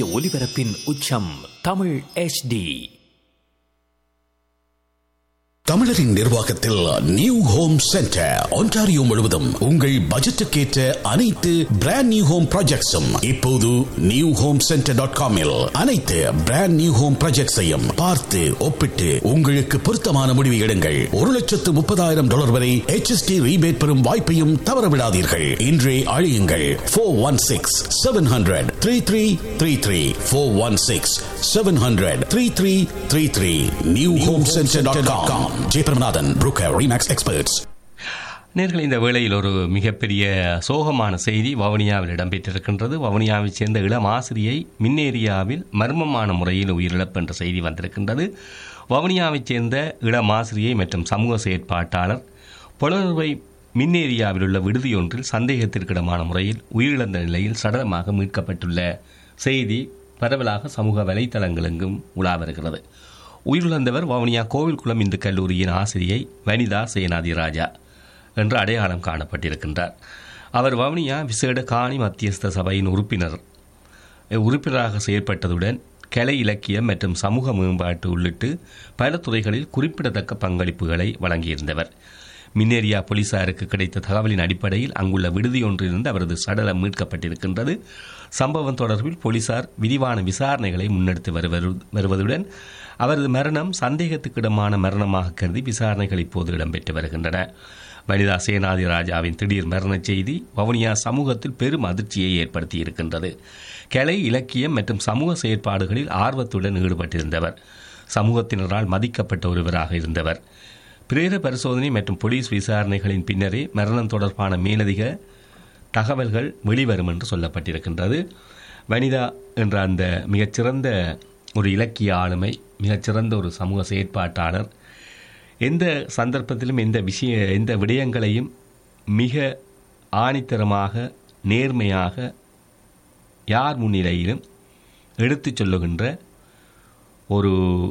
ஒலிபரப்பின் உச்சம் தமிழ் HD தமிழரின் நிர்வாகத்தில் நியூ ஹோம் சென்டர் ஒன்டாரியோ முழுவதும் உங்கள் பட்ஜெட்டுக்கேற்ற அனைத்து பிராண்ட் நியூ ஹோம் ப்ராஜெக்ட்ஸும் இப்போது நியூ ஹோம் சென்டர் டாட் காமில் அனைத்து பிராண்ட் நியூ ஹோம் ப்ராஜெக்ட்ஸையும் பார்த்து ஒப்பிட்டு உங்களுக்கு பொருத்தமான முடிவு எடுங்கள் ஒரு லட்சத்து முப்பதாயிரம் டாலர் வரை HST ரீபேட் பெறும் வாய்ப்பையும் தவறவிடாதீர்கள் இன்றே அழியுங்கள் four one six seven hundred three three three three four one six seven hundred three three three three new home centre dot com Jayabramanathan broker Remax experts நேர்கள் இந்த வேளையில் ஒரு மிகப்பெரிய சோகமான செய்தி வவுனியாவில் இடம்பெற்றிருக்கின்றது வவுனியாவைச் சேர்ந்த இளம் ஆசிரியை மின்னேரியாவில் மர்மமான முறையில் உயிரிழப்பு என்ற செய்தி வந்திருக்கின்றது வவுனியாவைச் சேர்ந்த இளம் ஆசிரியை மற்றும் சமூக செயற்பாட்டாளர் புலனறுவை மின்னேரியாவில் உள்ள விடுதியொன்றில் சந்தேகத்திற்கிடமான முறையில் உயிரிழந்த நிலையில் சடலமாக மீட்கப்பட்டுள்ள செய்தி பரவலாக சமூக வலைத்தளங்களெங்கும் உலா வருகிறது உயிரிழந்தவர் வவுனியா கோவில்குளம் இந்து கல்லூரியின் ஆசிரியை வனிதா சேனாதி ராஜா என்று அடையாளம் காணப்பட்டிருக்கின்றார் அவர் வவுனியா விசேட காணி மத்தியஸ்த சபையின் உறுப்பினர் உறுப்பினராக செயற்பட்டதுடன் கலை இலக்கியம் மற்றும் சமூக மேம்பாட்டு உள்ளிட்டு பல துறைகளில் குறிப்பிடத்தக்க பங்களிப்புகளை வழங்கியிருந்தவர் மின்னேரியா போலீசாருக்கு கிடைத்த தகவலின் அடிப்படையில் அங்குள்ள விடுதியொன்றிலிருந்து அவரது சடலம் மீட்கப்பட்டிருக்கின்றது சம்பவம் தொடர்பில் போலீசார் விரிவான விசாரணைகளை முன்னெடுத்து வருவது- வருவதுடன் அவரது மரணம் சந்தேகத்துக்கிடமான மரணமாக கருதி விசாரணைகள் இப்போது இடம்பெற்று வருகின்றன வனிதா சேனாதி ராஜாவின் திடீர் மரணச் செய்தி வவுனியா சமூகத்தில் பெரும் அதிர்ச்சியை ஏற்படுத்தி இருக்கின்றது கலை இலக்கியம் மற்றும் சமூக செயற்பாடுகளில் ஆர்வத்துடன் ஈடுபட்டிருந்தவர் சமூகத்தினரால் மதிக்கப்பட்ட ஒருவராக இருந்தவர் பிரேத பரிசோதனை மற்றும் போலீஸ் விசாரணைகளின் பின்னரே மரணம் தொடர்பான மேலதிக தகவல்கள் வெளிவரும் என்று சொல்லப்பட்டிருக்கின்றது வனிதா என்ற அந்த மிகச்சிறந்த ஒரு இலக்கிய ஆளுமை மிகச்சிறந்த ஒரு சமூக செயற்பாட்டாளர் எந்த சந்தர்ப்பத்திலும் எந்த விஷய எந்த விடயங்களையும் மிக ஆணித்தரமாக நேர்மையாக யார் முன்னிலையிலும் எடுத்துச் சொல்லுகின்ற ஒரு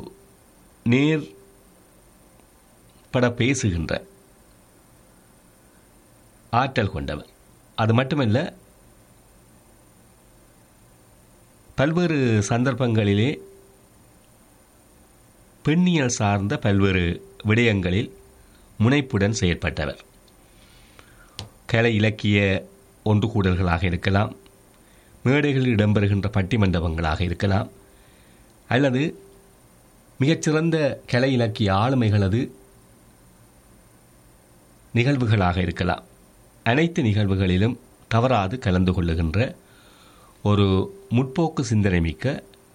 நேர் பட பேசுகின்ற ஆற்றல் கொண்டவர் அது மட்டுமல்ல பல்வேறு சந்தர்ப்பங்களிலே பெண்ணியல் சார்ந்த பல்வேறு விடயங்களில் முனைப்புடன் செயற்பட்டவர் கலை இலக்கிய ஒன்று கூடல்களாக இருக்கலாம் மேடைகளில் இடம்பெறுகின்ற பட்டிமண்டபங்களாக இருக்கலாம் அல்லது மிகச்சிறந்த கலை இலக்கிய ஆளுமைகளது நிகழ்வுகளாக இருக்கலாம் அனைத்து நிகழ்வுகளிலும் தவறாது கலந்து கொள்ளுகின்ற ஒரு முற்போக்கு சிந்தனை மிக்க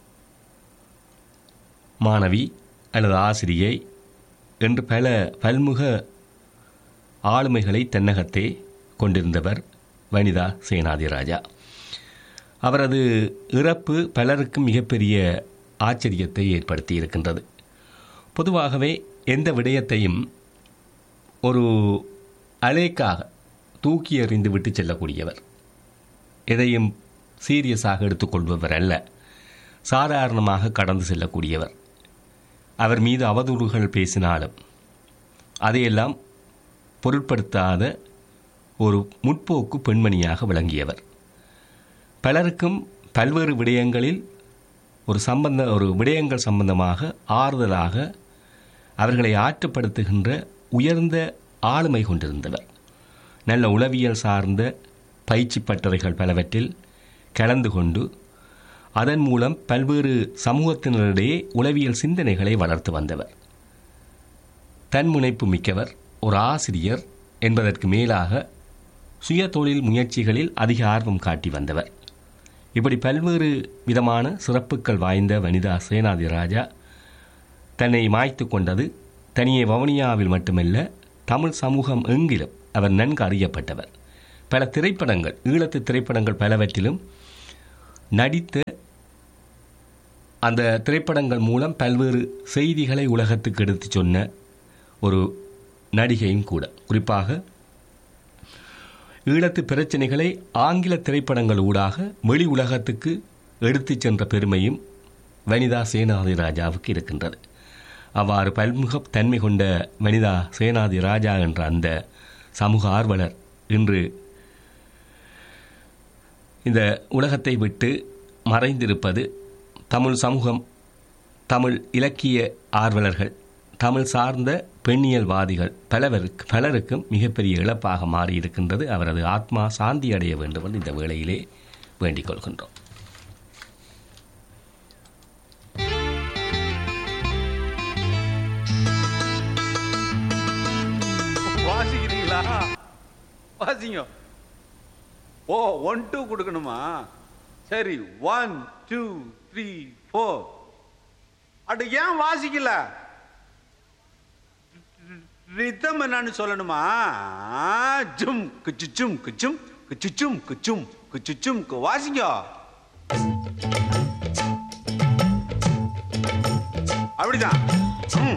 மாணவி அல்லது ஆசிரியை என்று பல பல்முக ஆளுமைகளை தென்னகத்தே கொண்டிருந்தவர் வனிதா சேனாதிராஜா அவரது இறப்பு பலருக்கும் மிகப்பெரிய ஆச்சரியத்தை ஏற்படுத்தி இருக்கின்றது பொதுவாகவே எந்த விடயத்தையும் ஒரு அலேக்காக தூக்கி எறிந்து விட்டு செல்லக்கூடியவர் எதையும் சீரியஸாக எடுத்துக்கொள்பவர் அல்ல சாதாரணமாக கடந்து செல்லக்கூடியவர் அவர் மீது அவதூறுகள் பேசினாலும் அதையெல்லாம் பொருட்படுத்தாத ஒரு முற்போக்கு பெண்மணியாக விளங்கியவர் பலருக்கும் பல்வேறு விடயங்களில் ஒரு சம்பந்த ஒரு விடயங்கள் சம்பந்தமாக ஆறுதலாக அவர்களை ஆற்றுப்படுத்துகின்ற உயர்ந்த ஆளுமை கொண்டிருந்தவர் நல்ல உளவியல் சார்ந்த பயிற்சி பட்டறைகள் பலவற்றில் கலந்து கொண்டு அதன் மூலம் பல்வேறு சமூகத்தினரிடையே உளவியல் சிந்தனைகளை வளர்த்து வந்தவர் தன்முனைப்பு மிக்கவர் ஒரு ஆசிரியர் என்பதற்கு மேலாக சுய தொழில் முயற்சிகளில் அதிக ஆர்வம் காட்டி வந்தவர் இப்படி பல்வேறு விதமான சிறப்புகள் வாய்ந்த வனிதா சேனாதி ராஜா தன்னை மாய்த்து கொண்டது தனியே வவுனியாவில் மட்டுமல்ல தமிழ் சமூகம் எங்கிலும் அவர் நன்கு அறியப்பட்டவர் பல திரைப்படங்கள் ஈழத்து திரைப்படங்கள் பலவற்றிலும் நடித்த அந்த திரைப்படங்கள் மூலம் பல்வேறு செய்திகளை உலகத்துக்கு எடுத்துச் சொன்ன ஒரு நடிகையும் கூட குறிப்பாக ஈழத்து பிரச்சனைகளை ஆங்கில திரைப்படங்கள் ஊடாக வெளி உலகத்துக்கு எடுத்துச் சென்ற பெருமையும் வனிதா சேனாதி ராஜாவுக்கு இருக்கின்றது அவ்வாறு பல்முக தன்மை கொண்ட வனிதா சேனாதி ராஜா என்ற அந்த சமூக ஆர்வலர் இன்று இந்த உலகத்தை விட்டு மறைந்திருப்பது தமிழ் சமூகம் தமிழ் இலக்கிய ஆர்வலர்கள் தமிழ் சார்ந்த பெண்ணியல்வாதிகள் பலவருக்கு பலருக்கும் மிகப்பெரிய இழப்பாக மாறியிருக்கின்றது அவரது ஆத்மா சாந்தி அடைய வேண்டும் என்று இந்த வேளையிலே வேண்டிக் கொள்கின்றோம் வாசிக்கிறீங்களா வாசிங்க ஓ ஒன் டூ கொடுக்கணுமா சரி ஒன் டூ த்ரீ ஃபோர் அடு ஏன் வாசிக்கல ரித்தம் என்னன்னு சொல்லணுமா ஜும் குச்சுச்சும் குச்சும் குச்சுச்சும் குச்சும் குச்சுச்சும் கு- வாசிங்க அப்படிதான் ம்